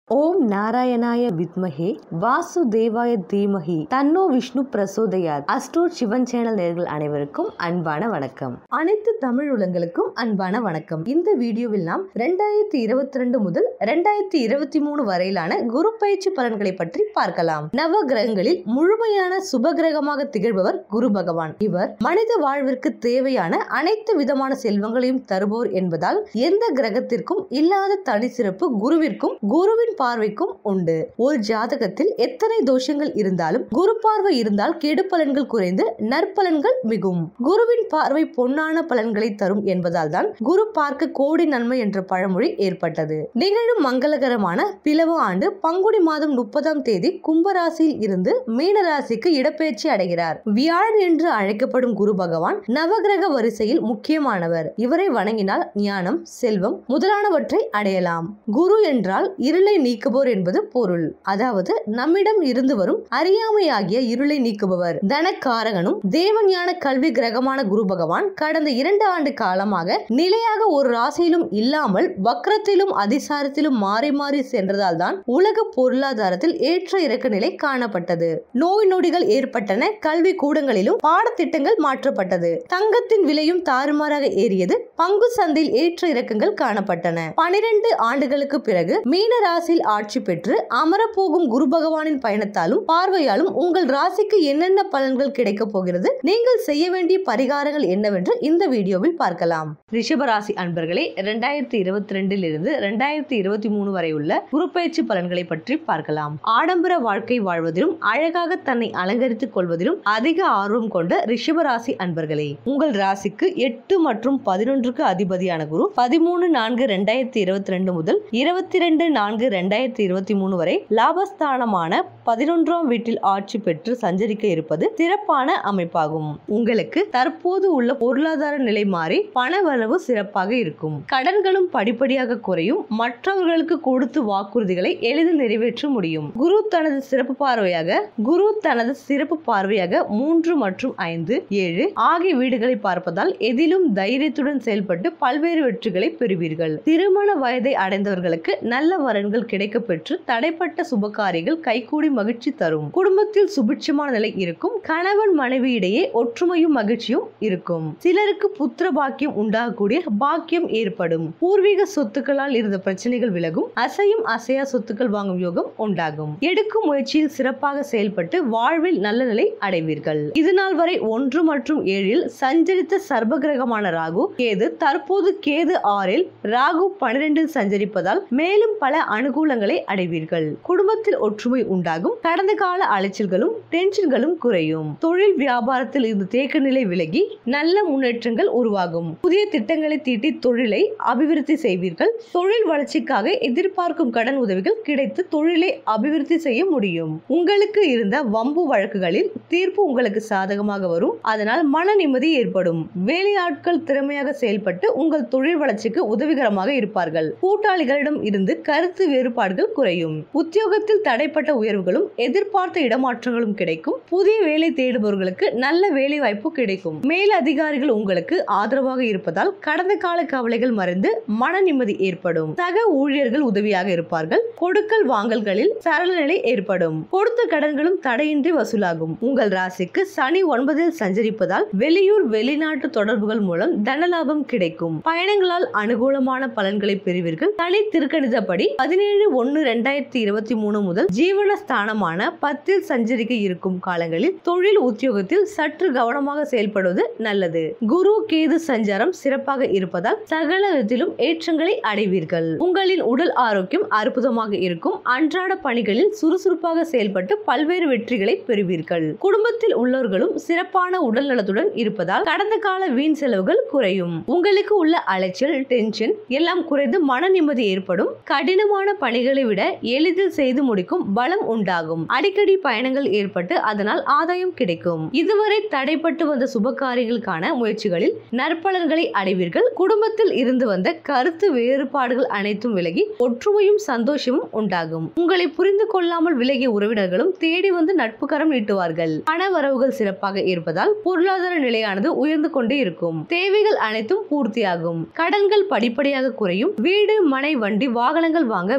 ஓம் நாராயணாய வித்மஹே வாசுதேவாய தீமஹி தன்னோ விஷ்ணு பிரசோதயாத் அஸ்ட்ரோட் சிவன் சேனல் நேர்கள் அனைவருக்கும் அன்பான வணக்கம் அனைத்து தமிழ் உலங்களுக்கும் அன்பான வணக்கம் இந்த வீடியோவில் நாம் ரெண்டாயிரத்தி இருபத்தி ரெண்டு முதல் ரெண்டாயிரத்தி இருபத்தி மூணு வரையிலான குரு பயிற்சி பலன்களை பற்றி பார்க்கலாம் நவ கிரகங்களில் முழுமையான சுப கிரகமாக திகழ்பவர் குரு பகவான் இவர் மனித வாழ்விற்கு தேவையான அனைத்து விதமான செல்வங்களையும் தருபவர் என்பதால் எந்த கிரகத்திற்கும் இல்லாத தனி சிறப்பு குருவிற்கும் குருவின் பார்வைக்கும் உண்டு ஒரு ஜாதகத்தில் எத்தனை தோஷங்கள் இருந்தாலும் குரு பார்வை இருந்தால் கெடு பலன்கள் குறைந்து நற்பலன்கள் மிகும் குருவின் பார்வை பொன்னான பலன்களை தரும் என்பதால் தான் குரு பார்க்க கோடி நன்மை என்ற பழமொழி ஏற்பட்டது நிகழும் மங்களகரமான பிளவு ஆண்டு பங்குனி மாதம் முப்பதாம் தேதி கும்பராசியில் இருந்து மீன ராசிக்கு இடப்பெயர்ச்சி அடைகிறார் வியாழன் என்று அழைக்கப்படும் குரு பகவான் நவகிரக வரிசையில் முக்கியமானவர் இவரை வணங்கினால் ஞானம் செல்வம் முதலானவற்றை அடையலாம் குரு என்றால் இருளை நீக்குபவர் என்பது பொருள் அதாவது நம்மிடம் இருந்து வரும் அறியாமையாகிய இருளை நீக்குபவர் தனக்காரகனும் தேவஞான கல்வி கிரகமான குரு பகவான் கடந்த இரண்டு ஆண்டு காலமாக நிலையாக ஒரு ராசியிலும் இல்லாமல் வக்ரத்திலும் அதிசாரத்திலும் மாறி மாறி சென்றதால் தான் உலக பொருளாதாரத்தில் ஏற்ற இறக்க நிலை காணப்பட்டது நோய் நொடிகள் ஏற்பட்டன கல்வி கூடங்களிலும் பாடத்திட்டங்கள் மாற்றப்பட்டது தங்கத்தின் விலையும் தாறுமாறாக ஏறியது பங்கு சந்தையில் ஏற்ற இறக்கங்கள் காணப்பட்டன பனிரெண்டு ஆண்டுகளுக்கு பிறகு மீன ராசியில் ஆட்சி பெற்று அமரப்போகும் குரு பகவானின் பயணத்தாலும் பார்வையாலும் உங்கள் ராசிக்கு என்னென்ன பலன்கள் கிடைக்க போகிறது நீங்கள் செய்ய வேண்டிய பரிகாரங்கள் என்னவென்று இந்த வீடியோவில் பார்க்கலாம் ரிஷபராசி அன்பர்களே இரண்டாயிரத்தி இருபத்தி ரெண்டில் இருந்து இரண்டாயிரத்தி இருபத்தி மூணு வரை உள்ள குரு பயிற்சி பலன்களை பற்றி பார்க்கலாம் ஆடம்பர வாழ்க்கை வாழ்வதிலும் அழகாக தன்னை அலங்கரித்துக் கொள்வதிலும் அதிக ஆர்வம் கொண்ட ரிஷபராசி அன்பர்களே உங்கள் ராசிக்கு எட்டு மற்றும் பதினொன்றுக்கு அதிபதியான குரு பதிமூணு நான்கு ரெண்டாயிரத்தி இருபத்தி ரெண்டு முதல் இருபத்தி ரெண்டு நான்கு ரெண்டாயிரத்தி இருபத்தி மூணு வரை லாபஸ்தானமான பதினொன்றாம் வீட்டில் ஆட்சி பெற்று சஞ்சரிக்க இருப்பது சிறப்பான அமைப்பாகும் உங்களுக்கு தற்போது உள்ள பொருளாதார நிலை மாறி பண வரவு சிறப்பாக இருக்கும் கடன்களும் படிப்படியாக குறையும் மற்றவர்களுக்கு கொடுத்து வாக்குறுதிகளை எளிதில் நிறைவேற்ற முடியும் குரு தனது சிறப்பு பார்வையாக குரு தனது சிறப்பு பார்வையாக மூன்று மற்றும் ஐந்து ஏழு ஆகிய வீடுகளை பார்ப்பதால் எதிலும் தைரியத்துடன் செயல்பட்டு பல்வேறு வெற்றிகளை பெறுவீர்கள் திருமண வயதை அடைந்தவர்களுக்கு நல்ல வரன்கள் கிடைக்க பெற்று தடைப்பட்ட சுபகாரியங்கள் கைகூடி மகிழ்ச்சி தரும் குடும்பத்தில் சுபிட்சமான நிலை இருக்கும் கணவன் மனைவி இடையே ஒற்றுமையும் மகிழ்ச்சியும் இருக்கும் சிலருக்கு புத்திர பாக்கியம் உண்டாகக்கூடிய பாக்கியம் ஏற்படும் பூர்வீக சொத்துக்களால் இருந்த பிரச்சனைகள் விலகும் அசையும் அசையா சொத்துக்கள் வாங்கும் யோகம் உண்டாகும் எடுக்கும் முயற்சியில் சிறப்பாக செயல்பட்டு வாழ்வில் நல்ல நிலை அடைவீர்கள் இது நாள் வரை ஒன்று மற்றும் ஏழில் சஞ்சரித்த சர்ப கிரகமான ராகு கேது தற்போது கேது ஆறில் ராகு பனிரெண்டில் சஞ்சரிப்பதால் மேலும் பல அனுகூலங்களை அடைவீர்கள் குடும்பத்தில் ஒற்றுமை உண்டாகும் கடந்த கால அலைச்சல்களும் டென்ஷன்களும் குறையும் தொழில் வியாபாரத்தில் இருந்து தேக்க நிலை விலகி நல்ல முன்னேற்றங்கள் உருவாகும் புதிய திட்டங்களை தீட்டி தொழிலை அபிவிருத்தி செய்வீர்கள் தொழில் வளர்ச்சிக்காக எதிர்பார்க்கும் கடன் உதவிகள் கிடைத்து தொழிலை அபிவிருத்தி செய்ய முடியும் உங்களுக்கு இருந்த வம்பு வழக்குகளில் தீர்ப்பு உங்களுக்கு சாதகமாக வரும் அதனால் மன நிம்மதி ஏற்படும் வேலையாட்கள் திறமையாக செயல்பட்டு உங்கள் தொழில் வளர்ச்சிக்கு உதவிகரமாக இருப்பார்கள் கூட்டாளிகளிடம் இருந்து கருத்து வேறுபாடுகள் குறையும் உத்தியோகத்தில் தடைப்பட்ட உயர்வுகளும் எதிர்பார்த்த இடமாற்றங்களும் கிடைக்கும் புதிய வேலை தேடுபவர்களுக்கு நல்ல வேலை வாய்ப்பு கிடைக்கும் மேல் அதிகாரிகள் உங்களுக்கு ஆதரவாக இருப்பதால் கடந்த கால கவலைகள் மறைந்து மன நிம்மதி ஏற்படும் சக ஊழியர்கள் உதவியாக இருப்பார்கள் கொடுக்கல் வாங்கல்களில் சரள நிலை ஏற்படும் கொடுத்த கடன்களும் தடையின்றி வசூலாகும் உங்கள் ராசிக்கு சனி ஒன்பதில் சஞ்சரிப்பதால் வெளியூர் வெளிநாட்டு தொடர்புகள் மூலம் தனலாபம் கிடைக்கும் பயணங்களால் அனுகூலமான பலன்களை பெறுவீர்கள் தனி திருக்கணிதப்படி பதினேழு ஒன்னு ரெண்டாயிரத்தி இருபத்தி மூணு முதல் ஜீவன ஸ்தானமான பத்தில் சஞ்சரிக்க இருக்கும் காலங்களில் தொழில் உத்தியோகத்தில் சற்று கவனமாக செயல்படுவது நல்லது குரு கேது சஞ்சாரம் சிறப்பாக இருப்பதால் சகல விதத்திலும் ஏற்றங்களை அடைவீர்கள் உங்களின் உடல் ஆரோக்கியம் அற்புதமாக இருக்கும் அன்றாட பணிகளில் சுறுசுறுப்பாக செயல்பட்டு பல்வேறு வெற்றிகளை பெறுவீர்கள் குடும்பத்தில் உள்ளவர்களும் சிறப்பான உடல் நலத்துடன் இருப்பதால் கடந்த கால வீண் செலவுகள் குறையும் உங்களுக்கு உள்ள அலைச்சல் டென்ஷன் எல்லாம் குறைந்து மன நிம்மதி ஏற்படும் கடினமான பணிகளை விட எளிதில் செய்து முடிக்கும் பலம் உண்டாகும் அடிக்கடி பயணங்கள் ஏற்பட்டு அதனால் ஆதாயம் கிடைக்கும் இதுவரை தடைப்பட்டு வந்த சுப காரியங்களுக்கான முயற்சிகளில் நற்பலன்களை அடைவீர்கள் குடும்பத்தில் இருந்து வந்த கருத்து வேறுபாடுகள் அனைத்தும் விலகி ஒற்றுமையும் சந்தோஷமும் உண்டாகும் உங்களை புரிந்து கொள்ளாமல் விலகிய உறவினர்களும் தேடி வந்து நட்பு கரம் நீட்டுவார்கள் பண வரவுகள் சிறப்பாக இருப்பதால் பொருளாதார நிலையானது உயர்ந்து கொண்டே இருக்கும் தேவைகள் அனைத்தும் பூர்த்தியாகும் கடன்கள் படிப்படியாக குறையும் வீடு மனை வண்டி வாகனங்கள் வாங்க விரும்பியவர்கள்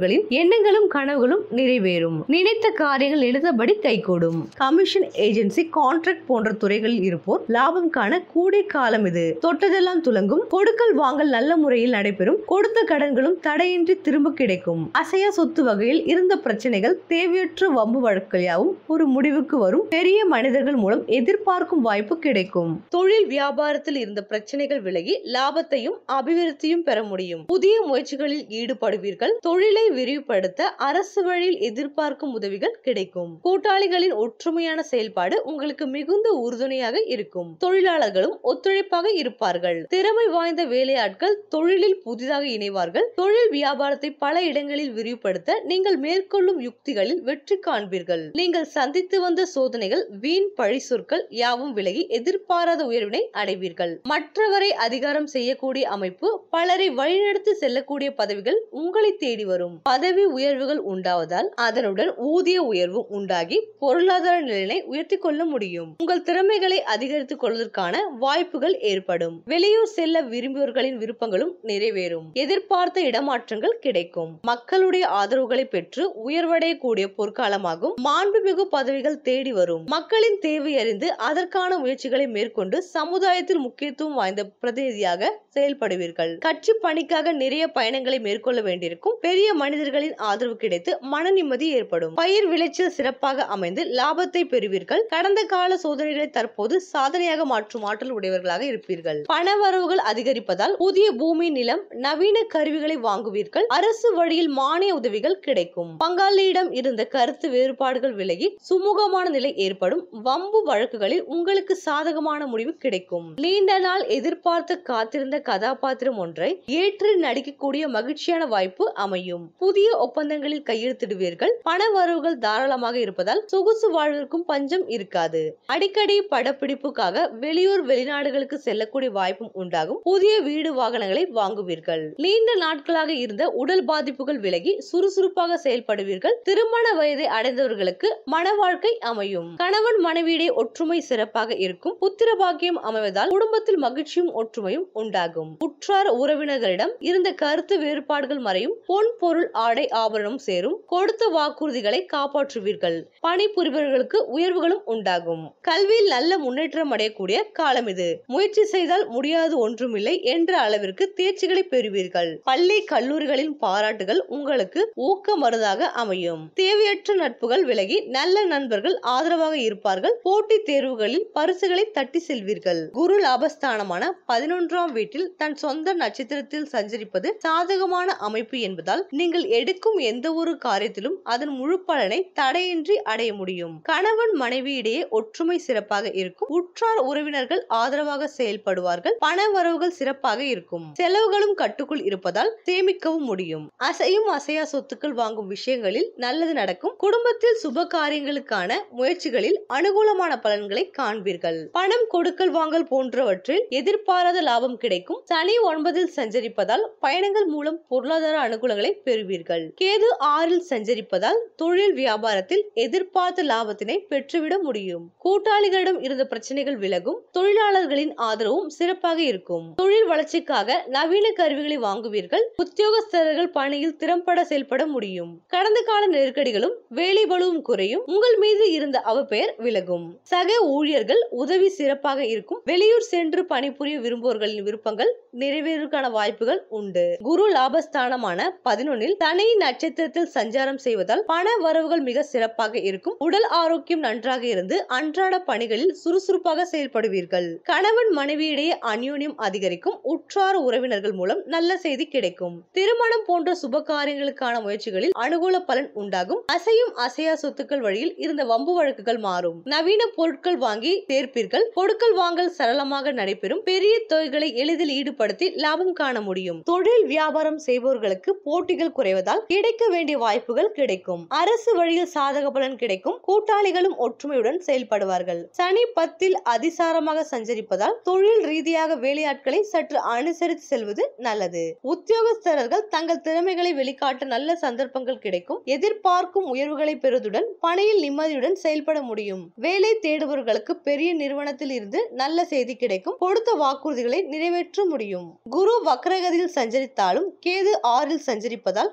விரும்புவோர்களின் எண்ணங்களும் கனவுகளும் நிறைவேறும் நினைத்த காரியங்கள் நினைத்தபடி கைகூடும் கமிஷன் ஏஜென்சி கான்ட்ராக்ட் போன்ற துறைகளில் இருப்போர் லாபம் காண கூடிய காலம் இது தொட்டதெல்லாம் துலங்கும் கொடுக்கல் வாங்கல் நல்ல முறையில் நடைபெறும் கொடுத்த கடன்களும் தடையின்றி திரும்ப கிடைக்கும் அசையா சொத்து வகையில் இருந்த பிரச்சனைகள் தேவையற்ற வம்பு வழக்குகள் யாவும் ஒரு முடிவுக்கு வரும் பெரிய மனிதர்கள் மூலம் எதிர்பார்க்கும் வாய்ப்பு கிடைக்கும் தொழில் வியாபாரத்தில் இருந்த பிரச்சனைகள் விலகி லாபத்தையும் அபிவிருத்தியும் பெற முடியும் புதிய முயற்சிகளில் ஈடுபடுவீர்கள் தொழிலை விரிவுபடுத்த அரசு வழியில் எதிர்பார்க்கும் உதவிகள் கிடைக்கும் கூட்டாளிகளின் ஒற்றுமையான செயல்பாடு உங்களுக்கு மிகுந்த உறுதுணையாக இருக்கும் தொழிலாளர்களும் ஒத்துழைப்பாக இருப்பார்கள் திறமை வாய்ந்த வேலையாட்கள் தொழிலில் புதிதாக இணைவார்கள் தொழில் வியாபாரத்தை பல இடங்களில் விரிவுபடுத்த நீங்கள் மேற்கொள்ளும் யுக்திகளில் வெற்றி காண்பீர்கள் நீங்கள் சந்தித்து வந்த சோதனைகள் வீண் பழி சொற்கள் யாவும் விலகி எதிர்பாராத உயர்வினை அடைவீர்கள் மற்றவரை அதிகாரம் செய்யக்கூடிய அமைப்பு பலரை வழிநடத்தி செல்லக்கூடிய பதவிகள் உங்களை தேடி வரும் பதவி உயர்வுகள் உண்டாவதால் அதனுடன் ஊதிய உயர்வும் உண்டாகி பொருளாதார நிலையை உயர்த்தி கொள்ள முடியும் உங்கள் திறமைகளை அதிகரித்துக் கொள்வதற்கான வாய்ப்புகள் ஏற்படும் வெளியூர் செல்ல விரும்பியவர்களின் விருப்பங்களும் நிறைவேறும் எதிர்பார்த்த இடமாற்றங்கள் கிடைக்கும் மக்களுடைய ஆதரவுகளை பெற்று உயர்வடையக்கூடிய பொற்காலமாகும் மாண்புமிகு பதவிகள் தேடி வரும் மக்களின் தேவை அறிந்து அதற்கான முயற்சிகளை மேற்கொண்டு சமுதாயத்தில் முக்கியத்துவம் வாய்ந்த பிரதிநிதியாக செயல்படுவீர்கள் கட்சி பணிக்காக நிறைய பயணங்களை மேற்கொள்ள வேண்டியிருக்கும் பெரிய மனிதர்களின் ஆதரவு கிடைத்து மன நிம்மதி ஏற்படும் பயிர் விளைச்சல் சிறப்பாக அமைந்து லாபத்தை பெறுவீர்கள் கடந்த கால சோதனைகளை தற்போது சாதனையாக மாற்றும் ஆற்றல் உடையவர்களாக இருப்பீர்கள் பண வரவுகள் அதிகரிப்பதால் புதிய பூமி நிலம் நவீன கருவிகளை வாங்குவீர்கள் அரசு வழியில் மானிய உதவிகள் கிடைக்கும் பங்காளியிடம் இருந்த கருத்து வேறுபாடுகள் விலகி சுமூகமான நிலை ஏற்படும் வம்பு வழக்குகளில் உங்களுக்கு சாதகமான முடிவு கிடைக்கும் நீண்ட நாள் எதிர்பார்த்து காத்திருந்த கதாபாத்திரம் ஒன்றை ஏற்று நடிக்கக்கூடிய மகிழ்ச்சியான வாய்ப்பு அமையும் புதிய ஒப்பந்தங்களில் கையெழுத்திடுவீர்கள் பண வரவுகள் தாராளமாக இருப்பதால் சொகுசு வாழ்விற்கும் பஞ்சம் இருக்காது அடிக்கடி படப்பிடிப்புக்காக வெளியூர் வெளிநாடுகளுக்கு செல்லக்கூடிய வாய்ப்பும் உண்டாகும் புதிய வீடு வாகனங்களை வாங்குவீர்கள் நீண்ட நாட்களாக இருந்த உடல் பாதிப்புகள் விலகி சுறுசுறுப்பாக செயல்படுவீர்கள் திருமண வயதை அடைந்தவர்களுக்கு மன வாழ்க்கை அமையும் கணவன் மனைவியிடையே ஒற்றுமை சிறப்பாக இருக்கும் புத்திர பாக்கியம் அமைவதால் குடும்பத்தில் மகிழ்ச்சியும் ஒற்றுமையும் உண்டாகும் உற்றார் உறவினர்களிடம் இருந்த கருத்து வேறுபாடுகள் மறையும் பொன் பொருள் ஆடை ஆபரணம் சேரும் கொடுத்த வாக்குறுதிகளை காப்பாற்றுவீர்கள் பணிபுரிபவர்களுக்கு உயர்வுகளும் உண்டாகும் கல்வியில் நல்ல முன்னேற்றம் அடையக்கூடிய காலம் இது முயற்சி செய்தால் முடியாது ஒன்றுமில்லை என்ற அளவிற்கு தேர்ச்சிகளை பெறுவீர்கள் பள்ளி கல்லூரிகளின் பாராட்டுகள் உங்களுக்கு ஊக்க மருந்தாக அமையும் தேவையற்ற நட்புகள் விலகி நல்ல நண்பர்கள் ஆதரவாக இருப்பார்கள் போட்டித் தேர்வுகளில் பரிசுகளை தட்டி செல்வீர்கள் குரு லாபஸ்தானமான பதினொன்றாம் வீட்டில் தன் சொந்த நட்சத்திரத்தில் சஞ்சரிப்பது சாதகமான அமைப்பு என்பதால் நீங்கள் எடுக்கும் எந்த ஒரு காரியத்திலும் அதன் முழு பலனை தடையின்றி அடைய முடியும் கணவன் மனைவியிடையே ஒற்றுமை சிறப்பாக இருக்கும் உற்றார் உறவினர்கள் ஆதரவாக செயல்படுவார்கள் பண வரவுகள் சிறப்பாக இருக்கும் செலவுகளும் கட்டுக்குள் இருப்பதால் சேமிக்கவும் முடியும் அசையும் அசையா சொத்துக்கள் வாங்கும் விஷயங்களில் நல்லது நடக்கும் குடும்பத்தில் சுப காரியங்களுக்கான முயற்சிகளில் அனுகூலமான பலன்களை காண்பீர்கள் பணம் கொடுக்கல் வாங்கல் போன்றவற்றில் எதிர்பாராத லாபம் கிடைக்கும் சனி ஒன்பதில் சஞ்சரிப்பதால் பயணங்கள் மூலம் பொருளாதார அனுகூலங்களை பெறுவீர்கள் கேது ஆறில் சஞ்சரிப்பதால் தொழில் வியாபாரத்தில் எதிர்பார்த்த லாபத்தினை பெற்றுவிட முடியும் கூட்டாளிகளிடம் இருந்த பிரச்சனைகள் விலகும் தொழிலாளர்களின் ஆதரவும் சிறப்பாக இருக்கும் தொழில் வளர்ச்சிக்காக நவீன கருவிகளை வாங்குவீர்கள் உத்தியோகஸ்தர்கள் பணியில் திறம்பட செயல்பட முடியும் கடந்த கால நெருக்கடிகளும் வேலை பளுவும் குறையும் உங்கள் மீது இருந்த அவப்பெயர் விலகும் சக ஊழியர்கள் உதவி சிறப்பாக இருக்கும் வெளியூர் சென்று பணிபுரிய விரும்புவோர்களின் விருப்பங்கள் நிறைவேறுவதற்கான வாய்ப்புகள் உண்டு குரு லாபஸ்தானமான பதினொன்னில் தனி நட்சத்திரத்தில் சஞ்சாரம் செய்வதால் பண வரவுகள் மிக சிறப்பாக இருக்கும் உடல் ஆரோக்கியம் நன்றாக இருந்து அன்றாட பணிகளில் சுறுசுறுப்பாக செயல்படுவீர்கள் கணவன் மனைவியிடையே அந்யோன்யம் அதிகரிக்கும் உற்றார் உறவினர்கள் மூலம் நல்ல செய்தி கிடைக்கும் திருமணம் போன்ற சுப காரியங்களுக்கான முயற்சிகளில் அனுகூல பலன் உண்டாகும் அசையும் அசையா சொத்துக்கள் வழியில் இருந்த வம்பு வழக்குகள் மாறும் நவீன பொருட்கள் வாங்கி சேர்ப்பீர்கள் கொடுக்கல் வாங்கல் சரளமாக நடைபெறும் பெரிய தொகைகளை எளிதில் ஈடுபடுத்தி லாபம் காண முடியும் தொழில் வியாபாரம் செய்பவர்களுக்கு போட்டிகள் குறைவதால் கிடைக்க வேண்டிய வாய்ப்புகள் கிடைக்கும் அரசு வழியில் சாதக பலன் கிடைக்கும் கூட்டாளிகளும் ஒற்றுமையுடன் செயல்படுவார்கள் சனி பத்தில் அதிசாரமாக சஞ்சரிப்பதால் தொழில் ரீதியாக வேலையாட்களை சற்று அனுசரித்து செல்வது நல்லது உத்தியோகஸ்தர்கள் தங்கள் திறமைகளை வெளிக்காட்ட நல்ல சந்தர்ப்பங்கள் கிடைக்கும் எதிர்பார்க்கும் உயர்வுகளை பெறுவதுடன் பணியில் நிம்மதியுடன் செயல்பட முடியும் வேலை தேடுபவர்களுக்கு பெரிய நிறுவனத்தில் இருந்து நல்ல செய்தி கிடைக்கும் கொடுத்த வாக்குறுதிகளை நிறைவேற்ற முடியும் குரு வக்ரகதியில் சஞ்சரித்தாலும் கேது ஆறில் சஞ்சரிப்பதால்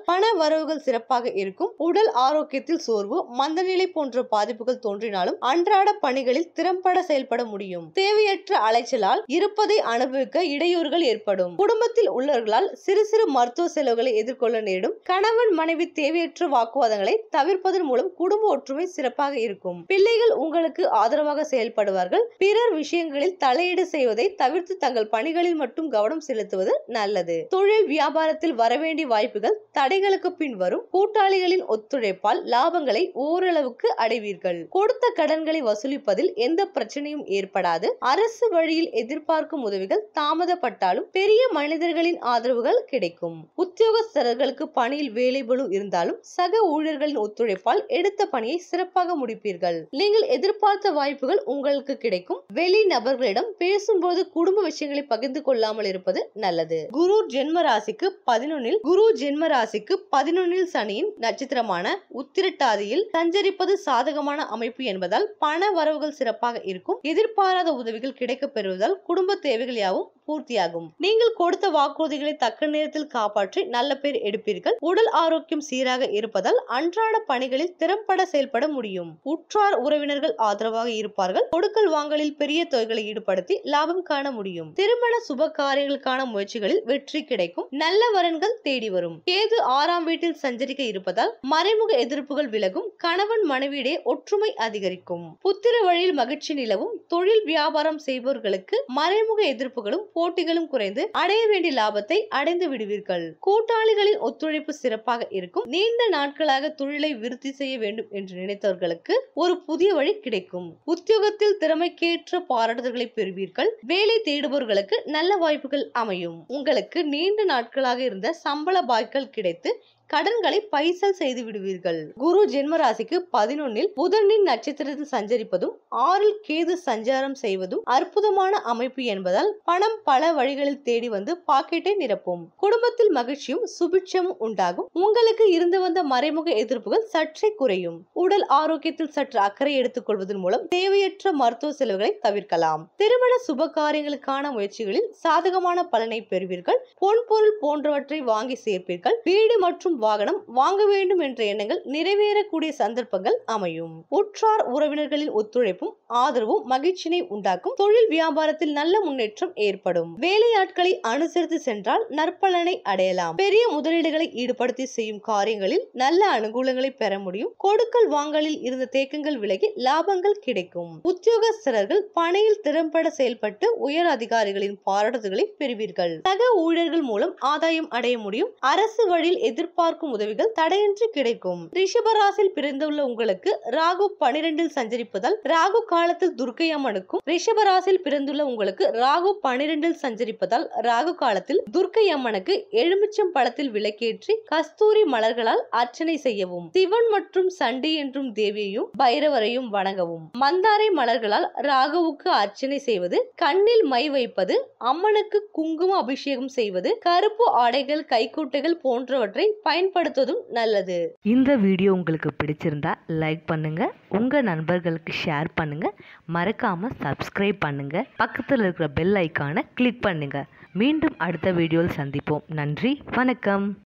பண வரவுகள் சிறப்பாக இருக்கும் உடல் ஆரோக்கியத்தில் சோர்வு மந்தநிலை போன்ற பாதிப்புகள் தோன்றினாலும் அன்றாட பணிகளில் திறம்பட செயல்பட முடியும் தேவையற்ற அலைச்சலால் இருப்பதை அனுபவிக்க இடையூறுகள் ஏற்படும் குடும்பத்தில் உள்ளவர்களால் சிறு சிறு மருத்துவ செலவுகளை எதிர்கொள்ள நேரிடும் கணவன் மனைவி தேவையற்ற வாக்குவாதங்களை தவிர்ப்பதன் மூலம் குடும்ப ஒற்றுமை சிறப்பாக இருக்கும் பிள்ளைகள் உங்களுக்கு ஆதரவாக செயல்படுவார்கள் பிறர் விஷயங்களில் தலையீடு செய்வதை தவிர்த்து தங்கள் பணிகளில் மட்டும் கவனம் செலுத்துவது நல்லது தொழில் வியாபாரத்தில் வரவேண்டிய வாய்ப்புகள் தடைகளுக்கு பின் வரும் கூட்டாளிகளின் ஒத்துழைப்பால் லாபங்களை ஓரளவுக்கு அடைவீர்கள் கொடுத்த கடன்களை வசூலிப்பதில் எந்த பிரச்சனையும் ஏற்படாது அரசு வழியில் எதிர்பார்க்கும் உதவிகள் தாமதப்பட்டாலும் பெரிய மனிதர்களின் ஆதரவுகள் கிடைக்கும் உத்தியோகஸ்தர்களுக்கு பணியில் வேலைபளு இருந்தாலும் சக ஊழியர்களின் ஒத்துழைப்பால் எடுத்த பணியை சிறப்பாக முடிப்பீர்கள் நீங்கள் எதிர்பார்த்த வாய்ப்புகள் உங்களுக்கு கிடைக்கும் வெளி நபர்களிடம் பேசும்போது குடும்ப விஷயங்களை பகிர்ந்து கொள்ளாமல் இருப்பது நல்லது குரு ஜென்ம ராசிக்கு பதினொன்னில் குரு ஜென்ம ராசிக்கு பதினொன்னில் சனியின் நட்சத்திரமான உத்திரட்டாதியில் சஞ்சரிப்பது சாதகமான அமைப்பு என்பதால் பண வரவுகள் சிறப்பாக இருக்கும் எதிர்பாராத உதவிகள் கிடைக்கப் பெறுவதால் குடும்ப தேவைகள் யாவும் பூர்த்தியாகும் நீங்கள் கொடுத்த வாக்குறுதிகளை தக்க நேரத்தில் காப்பாற்றி நல்ல பேர் எடுப்பீர்கள் உடல் ஆரோக்கியம் சீராக இருப்பதால் அன்றாட பணிகளில் திறம்பட செயல்பட முடியும் உற்றார் உறவினர்கள் ஆதரவாக இருப்பார்கள் கொடுக்கல் வாங்கலில் பெரிய தொகைகளை ஈடுபடுத்தி லாபம் காண முடியும் திருமண சுப காரியங்களுக்கான முயற்சிகளில் வெற்றி கிடைக்கும் நல்ல வரன்கள் தேடி வரும் கேது ஆறாம் வீட்டில் சஞ்சரிக்க இருப்பதால் மறைமுக எதிர்ப்புகள் விலகும் கணவன் மனைவியிடையே ஒற்றுமை அதிகரிக்கும் புத்திர வழியில் மகிழ்ச்சி நிலவும் தொழில் வியாபாரம் செய்பவர்களுக்கு மறைமுக எதிர்ப்புகளும் போட்டிகளும் குறைந்து அடைய வேண்டிய லாபத்தை அடைந்து விடுவீர்கள் கூட்டாளிகளின் ஒத்துழைப்பு சிறப்பாக இருக்கும் நீண்ட நாட்களாக தொழிலை விருத்தி செய்ய வேண்டும் என்று நினைத்தவர்களுக்கு ஒரு புதிய வழி கிடைக்கும் உத்தியோகத்தில் திறமைக்கேற்ற பாராட்டுதல்களை பெறுவீர்கள் வேலை தேடுபவர்களுக்கு நல்ல வாய்ப்புகள் அமையும் உங்களுக்கு நீண்ட நாட்களாக இருந்த சம்பள பாய்கள் கிடைத்து கடன்களை பைசல் செய்து விடுவீர்கள் குரு ஜென்ம ராசிக்கு பதினொன்னில் புதனின் நட்சத்திரத்தில் சஞ்சரிப்பதும் ஆறில் கேது சஞ்சாரம் செய்வதும் அற்புதமான அமைப்பு என்பதால் பணம் பல வழிகளில் தேடி வந்து பாக்கெட்டை நிரப்பும் குடும்பத்தில் மகிழ்ச்சியும் சுபிட்சமும் உண்டாகும் உங்களுக்கு இருந்து வந்த மறைமுக எதிர்ப்புகள் சற்றே குறையும் உடல் ஆரோக்கியத்தில் சற்று அக்கறை எடுத்துக் கொள்வதன் மூலம் தேவையற்ற மருத்துவ செலவுகளை தவிர்க்கலாம் திருமண சுப காரியங்களுக்கான முயற்சிகளில் சாதகமான பலனை பெறுவீர்கள் பொன் பொருள் போன்றவற்றை வாங்கி சேர்ப்பீர்கள் வீடு மற்றும் வாகனம் வாங்க வேண்டும் என்ற எண்ணங்கள் நிறைவேறக்கூடிய சந்தர்ப்பங்கள் அமையும் உற்றார் உறவினர்களின் ஒத்துழைப்பும் ஆதரவும் மகிழ்ச்சியினை உண்டாக்கும் தொழில் வியாபாரத்தில் நல்ல முன்னேற்றம் ஏற்படும் வேலையாட்களை அனுசரித்து சென்றால் நற்பலனை அடையலாம் பெரிய முதலீடுகளை ஈடுபடுத்தி செய்யும் காரியங்களில் நல்ல அனுகூலங்களை பெற முடியும் கொடுக்கல் வாங்கலில் இருந்த தேக்கங்கள் விலகி லாபங்கள் கிடைக்கும் உத்தியோகஸ்தர்கள் பணியில் திறம்பட செயல்பட்டு உயர் அதிகாரிகளின் பாராட்டுதல்களை பெறுவீர்கள் சக ஊழியர்கள் மூலம் ஆதாயம் அடைய முடியும் அரசு வழியில் எதிர்பார்க்கும் உதவிகள் தடையின்றி கிடைக்கும் ரிஷபராசில் பிறந்துள்ள உங்களுக்கு ராகு பனிரெண்டில் சஞ்சரிப்பதால் ராகு காலத்தில் துர்க்கை அம்மனுக்கும் ரிஷபராசில் பிறந்துள்ள உங்களுக்கு ராகு பனிரெண்டில் சஞ்சரிப்பதால் ராகு காலத்தில் துர்க்கை அம்மனுக்கு எலுமிச்சம் பழத்தில் விளக்கேற்றி கஸ்தூரி மலர்களால் அர்ச்சனை செய்யவும் சிவன் மற்றும் சண்டி என்றும் தேவியையும் பைரவரையும் வணங்கவும் மந்தாரை மலர்களால் ராகுவுக்கு அர்ச்சனை செய்வது கண்ணில் மை வைப்பது அம்மனுக்கு குங்கும அபிஷேகம் செய்வது கருப்பு ஆடைகள் கைக்குட்டைகள் போன்றவற்றை பயன்படுத்துவதும் நல்லது இந்த வீடியோ உங்களுக்கு பிடிச்சிருந்தா லைக் பண்ணுங்க உங்க நண்பர்களுக்கு ஷேர் பண்ணுங்க மறக்காம சப்ஸ்கிரைப் பண்ணுங்க பக்கத்தில் இருக்கிற பெல் ஐக்கானை கிளிக் பண்ணுங்க மீண்டும் அடுத்த வீடியோவில் சந்திப்போம் நன்றி வணக்கம்